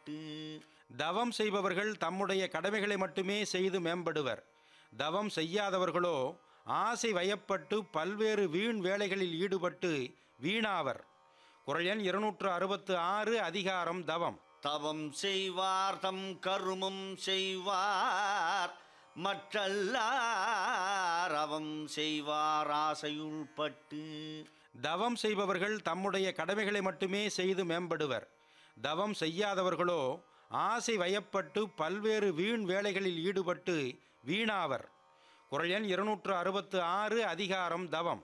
பட்டு தவம் செய்பவர்கள் தம்முடைய கடமைகளை மட்டுமே செய்து மேம்படுவர் தவம் செய்யாதவர்களோ ஆசை வயப்பட்டு பல்வேறு வீண் வேலைகளில் ஈடுபட்டு வீணாவர் குரல் எண் இருநூற்று அறுபத்து ஆறு அதிகாரம் தவம் தவம் செய்வார் தம் கருமம் செய்வார் மற்றல்லார் அவம் செய்வார் ஆசையுள் பட்டு தவம் செய்பவர்கள் தம்முடைய கடமைகளை மட்டுமே செய்து மேம்படுவர் தவம் செய்யாதவர்களோ ஆசை வயப்பட்டு பல்வேறு வீண் வேலைகளில் ஈடுபட்டு வீணாவர் குரல் எண் இருநூற்று அறுபத்து ஆறு அதிகாரம் தவம்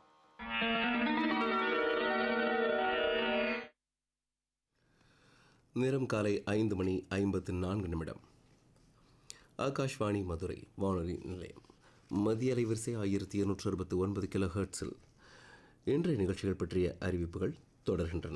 நேரம் காலை ஐந்து மணி ஐம்பத்து நான்கு நிமிடம் ஆகாஷ்வாணி மதுரை வானொலி நிலையம் மத்திய அலைவரிசை ஆயிரத்தி இருநூற்று அறுபத்தி ஒன்பது கிலோ ஹெர்ட்ஸில் இன்றைய நிகழ்ச்சிகள் பற்றிய அறிவிப்புகள் தொடர்கின்றன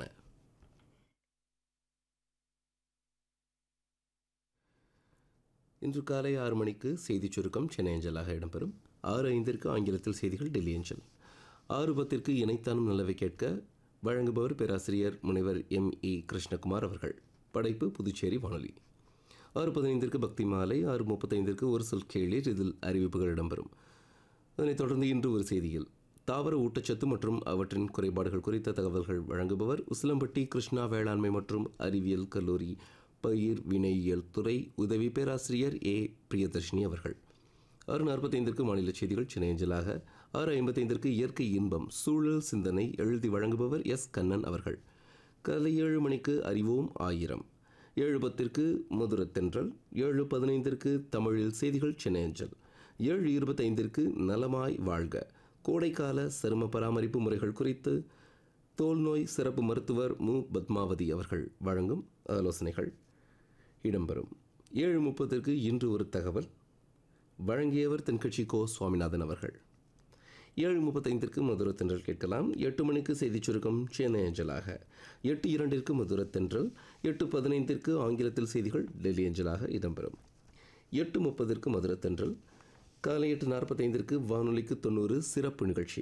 இன்று காலை ஆறு மணிக்கு செய்திச் சுருக்கம் சென்னை அஞ்சலாக இடம்பெறும் ஆறு ஐந்திற்கு ஆங்கிலத்தில் செய்திகள் டெல்லி அஞ்சல் ஆறு பத்திற்கு இணைத்தானும் நல்லவை கேட்க வழங்குபவர் பேராசிரியர் முனைவர் எம் இ கிருஷ்ணகுமார் அவர்கள் படைப்பு புதுச்சேரி வானொலி ஆறு பதினைந்திற்கு பக்தி மாலை ஆறு முப்பத்தைந்திற்கு ஒரு சொல் கேளீர் இதில் அறிவிப்புகள் இடம்பெறும் அதனைத் தொடர்ந்து இன்று ஒரு செய்தியில் தாவர ஊட்டச்சத்து மற்றும் அவற்றின் குறைபாடுகள் குறித்த தகவல்கள் வழங்குபவர் உசிலம்பட்டி கிருஷ்ணா வேளாண்மை மற்றும் அறிவியல் கல்லூரி பயிர் வினையியல் துறை உதவி பேராசிரியர் ஏ பிரியதர்ஷினி அவர்கள் ஆறு நாற்பத்தைந்திற்கு மாநில செய்திகள் சென்னை அஞ்சலாக ஆறு ஐம்பத்தைந்திற்கு இயற்கை இன்பம் சூழல் சிந்தனை எழுதி வழங்குபவர் எஸ் கண்ணன் அவர்கள் காலை ஏழு மணிக்கு அறிவோம் ஆயிரம் ஏழு பத்திற்கு மதுரத்தென்றல் ஏழு பதினைந்திற்கு தமிழில் செய்திகள் சென்னை அஞ்சல் ஏழு இருபத்தைந்திற்கு நலமாய் வாழ்க கோடைக்கால சரும பராமரிப்பு முறைகள் குறித்து தோல் நோய் சிறப்பு மருத்துவர் மு பத்மாவதி அவர்கள் வழங்கும் ஆலோசனைகள் இடம்பெறும் ஏழு முப்பத்திற்கு இன்று ஒரு தகவல் வழங்கியவர் தென்கட்சி கோ சுவாமிநாதன் அவர்கள் ஏழு முப்பத்தைந்திற்கு மதுரத்தென்றல் கேட்கலாம் எட்டு மணிக்கு செய்திச் சுருக்கம் சென்னை அஞ்சலாக எட்டு இரண்டிற்கு மதுரத்தென்றல் எட்டு பதினைந்திற்கு ஆங்கிலத்தில் செய்திகள் டெல்லி அஞ்சலாக இடம்பெறும் எட்டு முப்பதிற்கு மதுரத்தென்றல் காலை எட்டு நாற்பத்தைந்திற்கு வானொலிக்கு தொண்ணூறு சிறப்பு நிகழ்ச்சி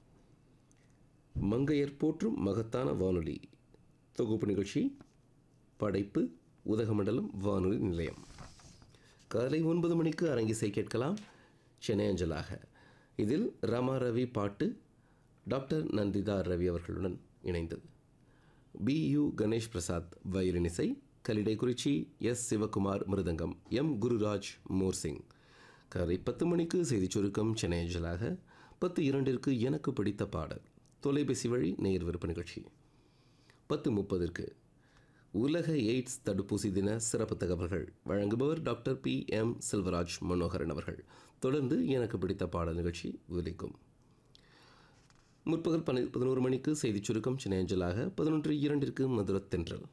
மங்கையர் போற்றும் மகத்தான வானொலி தொகுப்பு நிகழ்ச்சி படைப்பு உதகமண்டலம் வானொலி நிலையம் காலை ஒன்பது மணிக்கு அரங்கிசை கேட்கலாம் சென்னை அஞ்சலாக இதில் ரமா ரவி பாட்டு டாக்டர் நந்திதா ரவி அவர்களுடன் இணைந்தது B U Ganesh Prasad violin இசை Kalidaikurichi S Sivakumar mridangam M Gururaj morsing காலை பத்து மணிக்கு செய்திச் சுருக்கம் சென்னை அஞ்சலாக பத்து இரண்டிற்கு எனக்கு பிடித்த பாடல் தொலைபேசி வழி நேர் விருப்ப நிகழ்ச்சி பத்து முப்பதற்கு உலக எய்ட்ஸ் தடுப்பூசி தின சிறப்பு தகவல்கள் வழங்குபவர் doctor P M Selvaraj Manoharan அவர்கள் தொடர்ந்து எனக்கு பிடித்த பாடல் நிகழ்ச்சி ஒலிக்கும் முற்பகல் பனி பதினோரு மணிக்கு செய்திச் சுருக்கம் சென்னை அஞ்சலாக பதினொன்று இரண்டிற்கு மதுரத்தென்றல்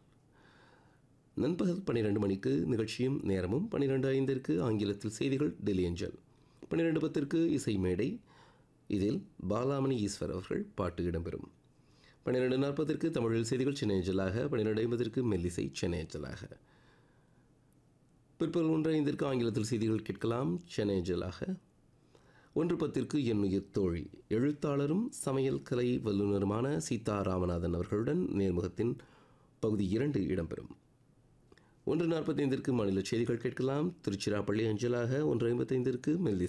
நண்பகல் பன்னிரெண்டு மணிக்கு நிகழ்ச்சியும் நேரமும் பன்னிரெண்டு ஐந்திற்கு ஆங்கிலத்தில் செய்திகள் டெல்லி அஞ்சல் பன்னிரெண்டு பத்திற்கு இசை மேடை இதில் பாலாமணி ஈஸ்வர் அவர்கள் பாட்டு இடம்பெறும் பன்னிரெண்டு நாற்பதற்கு தமிழில் செய்திகள் சென்னை அஞ்சலாக பன்னிரெண்டு ஐம்பதற்கு மெல்லிசை சென்னை அஞ்சலாக பிற்பகல் ஒன்று ஐந்திற்கு ஆங்கிலத்தில் செய்திகள் கேட்கலாம் சென்னை அஞ்சலாக ஒன்று பத்திற்கு என்னுயிர் தோழி எழுத்தாளரும் சமையல் கலை வல்லுநருமான சீதா ராமநாதன் அவர்களுடன் நேர்முகத்தின் பகுதி இரண்டு இடம்பெறும் ஒன்று நாற்பத்தைந்திற்கு மாநில செய்திகள் கேட்கலாம் திருச்சிராப்பள்ளி அஞ்சலாக ஒன்று ஐம்பத்தைந்திற்கு மெல்லி